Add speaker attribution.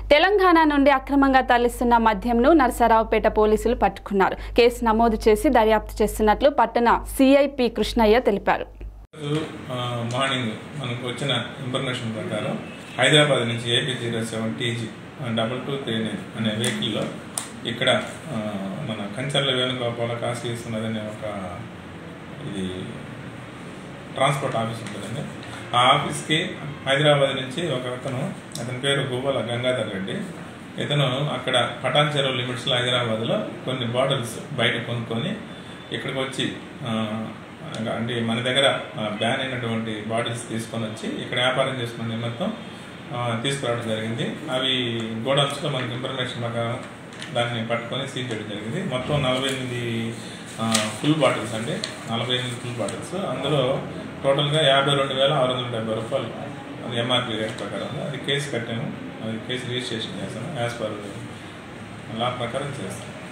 Speaker 1: తెలంగాణ నుండి అక్రమంగా తరలిస్తున్న మద్యంను నరసరావుపేట పోలీసులు పట్టుకున్నారు కేసు నమోదు చేసి దర్యాప్తు చేస్తున్నట్లు పట్టణ సిఐపి కృష్ణయ్య తెలిపారు
Speaker 2: ఈరోజు, ఆ, మార్నింగ్ మనకు వచ్చిన ఇన్ఫర్మేషన్ ప్రకారం హైదరాబాద్ నుంచి AP zero seven TG double two three nine అనే వెహికల్లో ఇక్కడ ఆ, మన కంచర్ల వేణుగోపాల కాశీ ఇస్తున్నదనే ఒక ఇది ట్రాన్స్పోర్ట్ ఆఫీస్ ఉంటుందండి ఆ ఆఫీస్కి హైదరాబాద్ నుంచి ఒక అతను అతని పేరు గువ్వల గంగాధర్ రెడ్డి ఇతను అక్కడ పటాన్ చెరువు లిమిట్స్లో హైదరాబాద్లో కొన్ని బాటిల్స్ బయట కొనుక్కొని ఇక్కడికి వచ్చి ఆ, అంటే మన దగ్గర బ్యాన్ అయినటువంటి బాటిల్స్ తీసుకొని వచ్చి ఇక్కడ వ్యాపారం చేసుకునే నిమిత్తం ఆ, తీసుకురావడం జరిగింది అవి గోడౌన్స్లో మనకి ఇన్ఫర్మేషన్ ప్రకారం దాన్ని పట్టుకొని సీజ్ చేయడం జరిగింది మొత్తం నలభై ఎనిమిది ఫుల్ బాటిల్స్ అండి నలభై ఎనిమిది ఫుల్ బాటిల్స్ అందులో టోటల్గా యాభై రెండు వేల ఆరు వందల డెబ్బై రూపాయలు అది ఎంఆర్పి రేట్ ప్రకారం అది కేసు కట్టాము అది కేసు రిజిస్ట్రేషన్ చేస్తాము యాజ్ పర్ లా ప్రకారం చేస్తాం